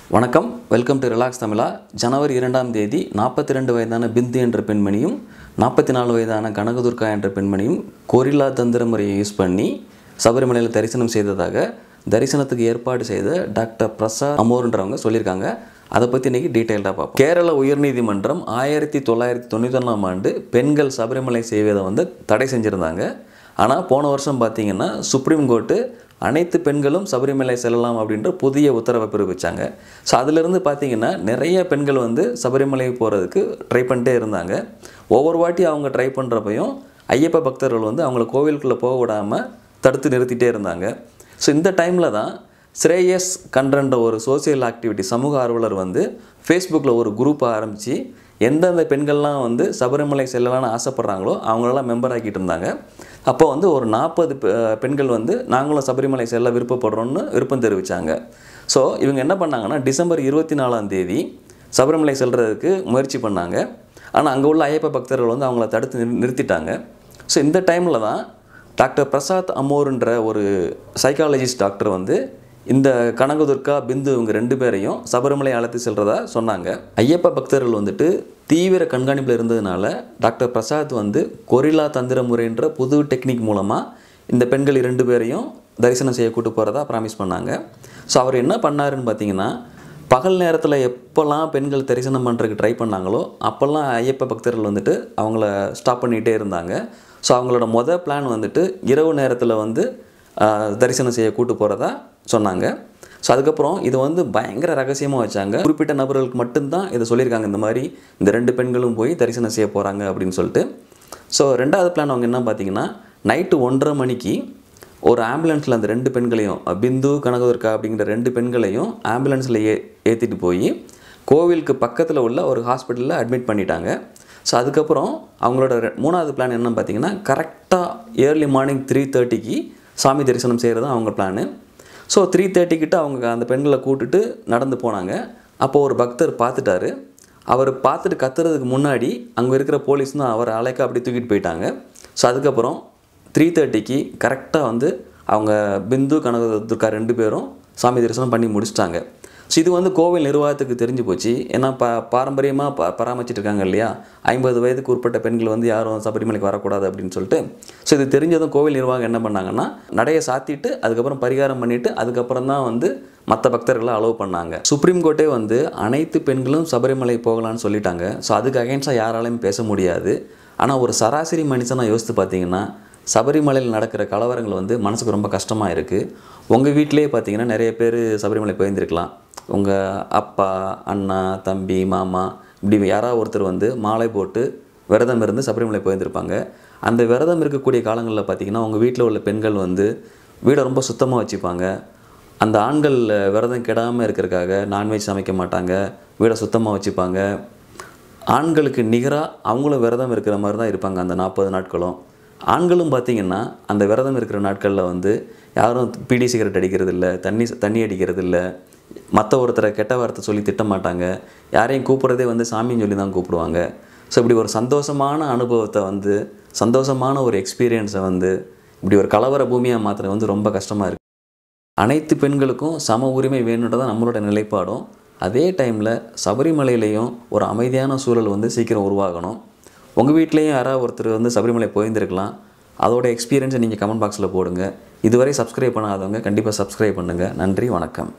வணக்கம் welcome to relax தமிழா ஜனவரி இரண்டாம் தேதி நாற்பத்தி ரெண்டு வயதான பிந்து என்ற பெண்மணியும் நாற்பத்தி நாலு வயதான கனகதுர்கா என்ற பெண்மணியும் கொரில்லா தந்திர முறையை யூஸ் பண்ணி சபரிமலையில் தரிசனம் செய்ததாக தரிசனத்துக்கு ஏற்பாடு செய்த டாக்டர் பிரசாத் அமோர்ன்றவங்க சொல்லியிருக்காங்க அதை பற்றி இன்றைக்கி டீட்டெயில்டாக பார்ப்போம் கேரள உயர்நீதிமன்றம் ஆயிரத்தி தொள்ளாயிரத்தி தொண்ணூத்தொன்னாம் ஆண்டு பெண்கள் சபரிமலை செய்வதை வந்து தடை செஞ்சுருந்தாங்க ஆனால் போன வருஷம் பார்த்தீங்கன்னா சுப்ரீம் கோர்ட்டு அனைத்து பெண்களும் சபரிமலை செல்லலாம் அப்படின்ற புதிய உத்தரவை பிறப்பிச்சாங்க ஸோ அதிலிருந்து பார்த்தீங்கன்னா நிறைய பெண்கள் வந்து சபரிமலை போகிறதுக்கு ட்ரை பண்ணிட்டே இருந்தாங்க ஒவ்வொரு வாட்டி அவங்க ட்ரை பண்ணுறப்பையும் ஐயப்ப பக்தர்கள் வந்து அவங்கள கோவிலுக்குள்ளே போக விடாமல் தடுத்து நிறுத்திட்டே இருந்தாங்க ஸோ இந்த டைமில் தான் ஸ்ரேயஸ் கன்றன்ற ஒரு சோசியல் ஆக்டிவிட்டி சமூக ஆர்வலர் வந்து ஃபேஸ்புக்கில் ஒரு குரூப்பை ஆரம்பித்து எந்தெந்த பெண்கள்லாம் வந்து சபரிமலை செல்லலாம்னு ஆசைப்பட்றாங்களோ அவங்களெல்லாம் மெம்பர் ஆக்கிட்டு இருந்தாங்க அப்போ வந்து ஒரு நாற்பது பெண்கள் வந்து நாங்களும் சபரிமலை செல்ல விருப்பப்படுறோன்னு விருப்பம் தெரிவித்தாங்க ஸோ இவங்க என்ன பண்ணாங்கன்னா டிசம்பர் இருபத்தி நாலாம் தேதி சபரிமலை செல்றதுக்கு முயற்சி பண்ணாங்க ஆனால் அங்கே உள்ள ஐயப்ப பக்தர்கள் வந்து அவங்கள தடுத்து நிறு- நிறுத்திட்டாங்க ஸோ இந்த டைமில் தான் டாக்டர் பிரசாத் அமோர்ன்ற ஒரு சைக்காலஜிஸ்ட் டாக்டர் வந்து இந்த கனகதுர்கா பிந்து இவங்க ரெண்டு பேரையும் சபரிமலை அழைத்து செல்றதா சொன்னாங்க ஐயப்ப பக்தர்கள் வந்துட்டு தீவிர கண்காணிப்பில் இருந்ததுனால டாக்டர் பிரசாத் வந்து கொரில்லா தந்திர முறைன்ற புது டெக்னிக் மூலமாக இந்த பெண்கள் இரண்டு பேரையும் தரிசனம் செய்ய கூட்டு போகிறதா ப்ராமிஸ் பண்ணாங்க ஸோ அவர் என்ன பண்ணாருன்னு பார்த்தீங்கன்னா பகல் நேரத்தில் எப்போல்லாம் பெண்கள் தரிசனம் பண்ணுறதுக்கு ட்ரை பண்ணாங்களோ அப்போல்லாம் ஐயப்ப பக்தர்கள் வந்துட்டு அவங்கள ஸ்டாப் பண்ணிகிட்டே இருந்தாங்க ஸோ அவங்களோட மொதல் பிளான் வந்துட்டு இரவு நேரத்தில் வந்து ஆஹ், தரிசனம் செய்ய கூட்டு போகிறதா சொன்னாங்க ஸோ அதுக்கப்புறம் இது வந்து பயங்கர ரகசியமாக வச்சாங்க குறிப்பிட்ட நபர்களுக்கு மட்டும்தான் இதை சொல்லியிருக்காங்க இந்த மாதிரி இந்த ரெண்டு பெண்களும் போய் தரிசனம் செய்ய போகிறாங்க அப்படின்னு சொல்லிட்டு ஸோ ரெண்டாவது பிளான் அவங்க என்ன பார்த்தீங்கன்னா நைட்டு ஒன்றரை மணிக்கு ஒரு ஆம்புலன்ஸில் அந்த ரெண்டு பெண்களையும் பிந்து கனகதுர்கா அப்படிங்கிற ரெண்டு பெண்களையும் ஆம்புலன்ஸில் ஏ ஏற்றிட்டு போய் கோவிலுக்கு பக்கத்தில் உள்ள ஒரு ஹாஸ்பிட்டலில் அட்மிட் பண்ணிட்டாங்க ஸோ அதுக்கப்புறம் அவங்களோட ரெ- மூணாவது பிளான் என்னன்னு பார்த்தீங்கன்னா கரெக்டாக ஏர்லி மார்னிங் த்ரீ தேர்ட்டிக்கு சாமி தரிசனம் செய்கிறது தான் அவங்க பிளானு ஸோ த்ரீ தேர்ட்டிக்கிட்ட அவங்க அந்த பெண்களை கூட்டிட்டு நடந்து போனாங்க அப்போ ஒரு பக்தர் பார்த்துட்டாரு அவர் பார்த்துட்டு கத்துறதுக்கு முன்னாடி அங்கே இருக்கிற போலீஸ் தான் அவரை அழைக்க அப்படி தூக்கிட்டு போயிட்டாங்க ஸோ அதுக்கப்புறம் த்ரீ தேர்ட்டிக்கு கரெக்டாக வந்து அவங்க பிந்து கனகதுர்கா ரெண்டு பேரும் சாமி தரிசனம் பண்ணி முடிச்சிட்டாங்க ஸோ இது வந்து கோவில் நிர்வாகத்துக்கு தெரிஞ்சு போச்சு ஏன்னா ப பாரம்பரியமாக ப பராமரிச்சிட்டு இருக்காங்க இல்லையா ஐம்பது வயதுக்கு உட்பட்ட பெண்கள் வந்து யாரும் சபரிமலைக்கு வரக்கூடாது அப்படின்னு சொல்லிட்டு ஸோ இது தெரிஞ்சதும் கோவில் நிர்வாகம் என்ன பண்ணாங்கன்னா நடையை சாத்திட்டு அதுக்கப்புறம் பரிகாரம் பண்ணிவிட்டு அதுக்கப்புறம் தான் வந்து மற்ற பக்தர்களை அலோவ் பண்ணாங்க சுப்ரீம் கோர்ட்டே வந்து அனைத்து பெண்களும் சபரிமலை போகலான்னு சொல்லிட்டாங்க ஸோ அதுக்கு அகைன்ஸ்டாக யாராலையும் பேச முடியாது ஆனால் ஒரு சராசரி மனுஷனாக யோசித்து பார்த்தீங்கன்னா சபரிமலையில் நடக்கிற கலவரங்கள் வந்து மனசுக்கு ரொம்ப கஷ்டமாக இருக்குது உங்கள் வீட்டிலேயே பார்த்தீங்கன்னா நிறைய பேர் சபரிமலை போயிருந்திருக்கலாம் உங்கள் அப்பா அண்ணா தம்பி மாமா இப்படி யாராவது ஒருத்தர் வந்து மாலை போட்டு விரதம் இருந்து சபரிமலை போயிருந்திருப்பாங்க அந்த விரதம் இருக்கக்கூடிய காலங்களில் பார்த்தீங்கன்னா உங்கள் வீட்டில் உள்ள பெண்கள் வந்து வீடை ரொம்ப சுத்தமாக வச்சுப்பாங்க அந்த ஆண்கள் விரதம் கெடாமல் இருக்கிறதுக்காக நான்வெஜ் சமைக்க மாட்டாங்க வீடை சுத்தமாக வச்சுப்பாங்க ஆண்களுக்கு நிகராக அவங்களும் விரதம் இருக்கிற மாதிரி தான் இருப்பாங்க அந்த நாற்பது நாட்களும் ஆண்களும் பார்த்திங்கன்னா அந்த விரதம் இருக்கிற நாட்களில் வந்து யாரும் பீடி சிகரெட் அடிக்கிறது இல்லை தண்ணி தண்ணி அடிக்கிறது இல்லை மற்ற ஒருத்தரை கெட்ட வார்த்தை சொல்லி திட்ட மாட்டாங்க யாரையும் கூப்பிட்றதே வந்து சாமின்னு சொல்லி தான் கூப்பிடுவாங்க ஸோ இப்படி ஒரு சந்தோஷமான அனுபவத்தை வந்து சந்தோஷமான ஒரு எக்ஸ்பீரியன்ஸை வந்து இப்படி ஒரு கலவர பூமியாக மாற்றுறது வந்து ரொம்ப கஷ்டமாக இருக்குது அனைத்து பெண்களுக்கும் சம உரிமை வேணுன்றதான் நம்மளோட நிலைப்பாடும் அதே டைமில் சபரிமலையிலையும் ஒரு அமைதியான சூழல் வந்து சீக்கிரம் உருவாகணும் உங்கள் வீட்லேயும் யாராவது ஒருத்தர் வந்து சபரிமலை போயிருந்திருக்கலாம் அதோட எக்ஸ்பீரியன்ஸை நீங்கள் கமெண்ட் பாக்ஸில் போடுங்க இதுவரை சப்ஸ்கிரைப் பண்ணாதவங்க கண்டிப்பாக சப்ஸ்கிரைப் பண்ணுங்கள் நன்றி வணக்கம்